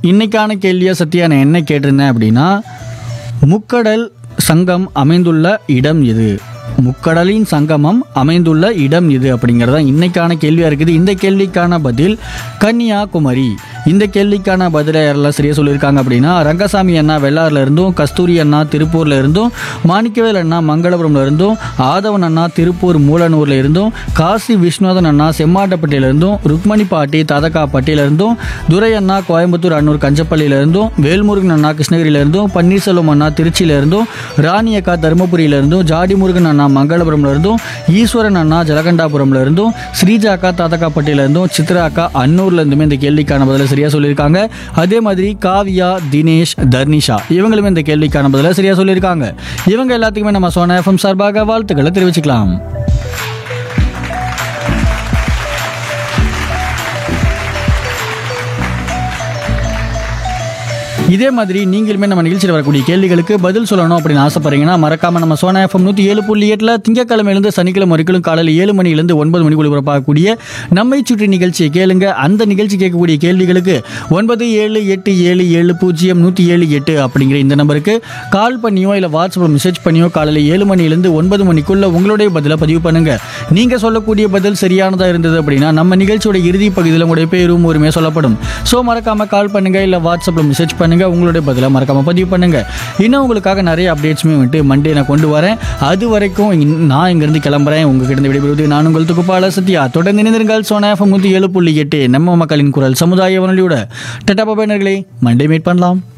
இன்னைக்கான கேள்வியை சத்யா நான் என்ன கேட்டிருந்தேன் அப்படின்னா முக்கடல் சங்கம் அமைந்துள்ள இடம் எது முக்கடலின் சங்கமம் அமைந்துள்ள இடம் எது அப்படிங்கிறது தான் இன்னைக்கான கேள்வியாக இருக்குது இந்த கேள்விக்கான பதில் கன்னியாகுமரி இந்த கேள்விக்கான பதிலை யாரெல்லாம் சரியாக சொல்லியிருக்காங்க அப்படின்னா ரங்கசாமி அண்ணா வெள்ளாறுல இருந்தும் கஸ்தூரி அண்ணா திருப்பூர்ல இருந்தும் மாணிக்கவேல் அண்ணா மங்களபுரம்ல இருந்தும் ஆதவன் அண்ணா திருப்பூர் மூலனூர்ல இருந்தும் காசி விஸ்வநாதன் அண்ணா செம்மாட்டப்பட்டியில இருந்தும் ருக்மணி பாட்டி ததக்காப்பட்டியில இருந்தும் துரை அண்ணா கோயம்புத்தூர் அன்னூர் கஞ்சப்பள்ளியில இருந்தும் வேல்முருகன் அண்ணா கிருஷ்ணகிரியில இருந்தும் பன்னீர்செல்வம் அண்ணா திருச்சியில இருந்தும் ராணி அக்கா தருமபுரியில இருந்தும் ஜாடி முருகன் அண்ணா மங்களபுரம்ல இருந்தும் ஈஸ்வரன் அண்ணா ஜலகண்டாபுரம்ல இருந்தும் ஸ்ரீஜா அக்கா தாத்தக்காப்பட்டியில இருந்தும் சித்ரா அக்கா அன்னூர்ல இருந்துமே இந்த கேள்விக்கான பதில சரியா சொல்லியிருக்காங்க அதே மாதிரி காவியா தினேஷ் தர்னிஷா இவங்களுமே இந்த கேள்விக்கான பதில சரியா சொல்லியிருக்காங்க இவங்க எல்லாத்துக்குமே நம்ம சோனா எஃப்எம் சார்பாக வாழ்த்துக்களை தெரிவிச்சுக்கலாம் இதே மாதிரி நீங்களுமே நம்ம நிகழ்ச்சியில் வரக்கூடிய கேள்விகளுக்கு பதில் சொல்லணும் அப்படின்னு ஆசைப்படுறீங்கன்னா மறக்காம நம்ம சோனா எஃப்எம் நூற்றி ஏழு புள்ளி எட்டில் திங்கக்கிழமையிலிருந்து சனிக்கிழமை வரைக்கும் காலையில் ஏழு மணிலேருந்து ஒன்பது மணிக்குள்ள ஒளிபரப்பாகக்கூடிய நம்மை சுற்றி நிகழ்ச்சியை கேளுங்க அந்த நிகழ்ச்சி கேட்கக்கூடிய கேள்விகளுக்கு ஒன்பது ஏழு எட்டு ஏழு ஏழு பூஜ்ஜியம் நூற்றி ஏழு எட்டு அப்படிங்கிற இந்த நம்பருக்கு கால் பண்ணியோ இல்லை வாட்ஸ்அப்பில் மெசேஜ் பண்ணியோ காலையில் ஏழு மணிலேருந்து ஒன்பது மணிக்குள்ள உங்களுடைய பதிலை பதிவு பண்ணுங்க நீங்க சொல்லக்கூடிய பதில் சரியானதா இருந்தது அப்படின்னா நம்ம நிகழ்ச்சியோட இறுதி பகுதியில் உங்களுடைய பேரும் ஒருமே சொல்லப்படும் ஸோ மறக்காம கால் பண்ணுங்க இல்லை வாட்ஸ்அப்பில் மெசேஜ் பண்ணுங்க உங்களுடைய பதிலை மறக்காம பதிவு பண்ணுங்க இன்னும் உங்களுக்காக நிறைய அப்டேட்ஸுமே வந்துட்டு மண்டே நான் கொண்டு வரேன் அது வரைக்கும் இங்க- நான் இங்கிருந்து கிளம்புறேன் உங்ககிட்ட இருந்து விடைபெறுவது நான் உங்கள் துக்குப்பால சத்யா தொடர்ந்து இணைந்திருங்கள் சோனா எஃப்எம் நூற்றி ஏழு புள்ளி எட்டு நம்ம மக்களின் குரல் சமுதாய வானொலியோட டட்டா பபேனர்களே மண்டே மீட் பண்ணலாம்